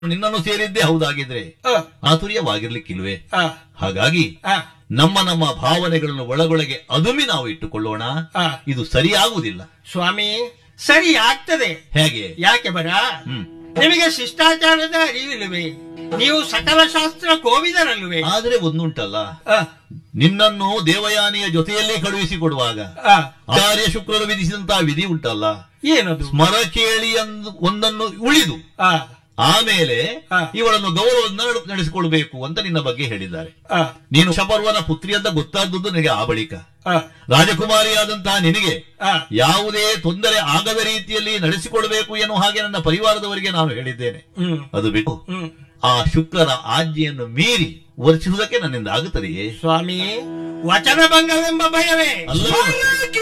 ನಿನ್ನನ್ನು ಸೇರಿದ್ದೇ ಹೌದಾಗಿದ್ರೆ ಆ, ಆತುರ್ಯವಾಗಿರ್ಲಿಕ್ಕಿಲ್ವೇ ಆ, ಹಾಗಾಗಿ ಆ, ನಮ್ಮ ನಮ್ಮ ಭಾವನೆಗಳನ್ನು ಒಳಗೊಳಗೆ ಅದುಮಿ ನಾವು ಇಟ್ಟುಕೊಳ್ಳೋಣ ಆ. ಇದು ಸರಿಯಾಗುವುದಿಲ್ಲ ಸ್ವಾಮಿ ಸರಿ ಆಗ್ತದೆ ಹೇಗೆ ಯಾಕೆ ಬರ ಹ್ಮ್ ನಿಮಗೆ ಶಿಷ್ಟಾಚಾರದ ಅರಿವಿಲ್ಲವೇ ನೀವು ಸಕಲ ಶಾಸ್ತ್ರ ಕೋವಿದರಲ್ವೇ ಆದ್ರೆ ಒಂದುಂಟಲ್ಲ ಆ, ನಿನ್ನನ್ನು ದೇವಯಾನಿಯ ಜೊತೆಯಲ್ಲೇ ಕಳುಹಿಸಿಕೊಡುವಾಗ ಆ, ಆಚಾರ್ಯ ಶುಕ್ರರು ವಿಧಿಸಿದಂತಹ ವಿಧಿ ಉಂಟಲ್ಲ ಏನದು ಸ್ಮರ ಕೇಳಿ ಅಂದು ಒಂದನ್ನು ಉಳಿದು ಆ, ಆಮೇಲೆ ಹಾ. ಇವಳನ್ನು ಗೌರವದಿಂದ ನಡೆ- ನಡೆಸಿಕೊಳ್ಬೇಕು ಅಂತ ನಿನ್ನ ಬಗ್ಗೆ ಹೇಳಿದ್ದಾರೆ ಆ, ನೀನು ಶಪರ್ವನ ಪುತ್ರಿ ಅಂತ ಗೊತ್ತಾದದ್ದು ನಿನಗೆ ಆ ಬಳಿಕ ಆ, ರಾಜಕುಮಾರಿಯಾದಂತಹ ನಿನಗೆ ಆ, ಯಾವುದೇ ತೊಂದರೆ ಆಗದ ರೀತಿಯಲ್ಲಿ ನಡೆಸಿಕೊಳ್ಬೇಕು ಎನ್ನುವ ಹಾಗೆ ನನ್ನ ಪರಿವಾರದವರಿಗೆ ನಾನು ಹೇಳಿದ್ದೇನೆ ಹ್ಮ್ ಅದು ಬಿಟ್ಟು ಹ್ಮ್ ಆ ಶುಕ್ರರ ಆಜ್ಞೆಯನ್ನು ಮೀರಿ ವರ್ತಿಸುವುದಕ್ಕೆ ನನ್ನಿಂದ ಆಗುತ್ತದೆಯೇ ಸ್ವಾಮಿ ವಚನ ಭಂಗವೆಂಬ ಭಯವೇ ಅಲ್ಲವೇ ಮತ್ತೆ?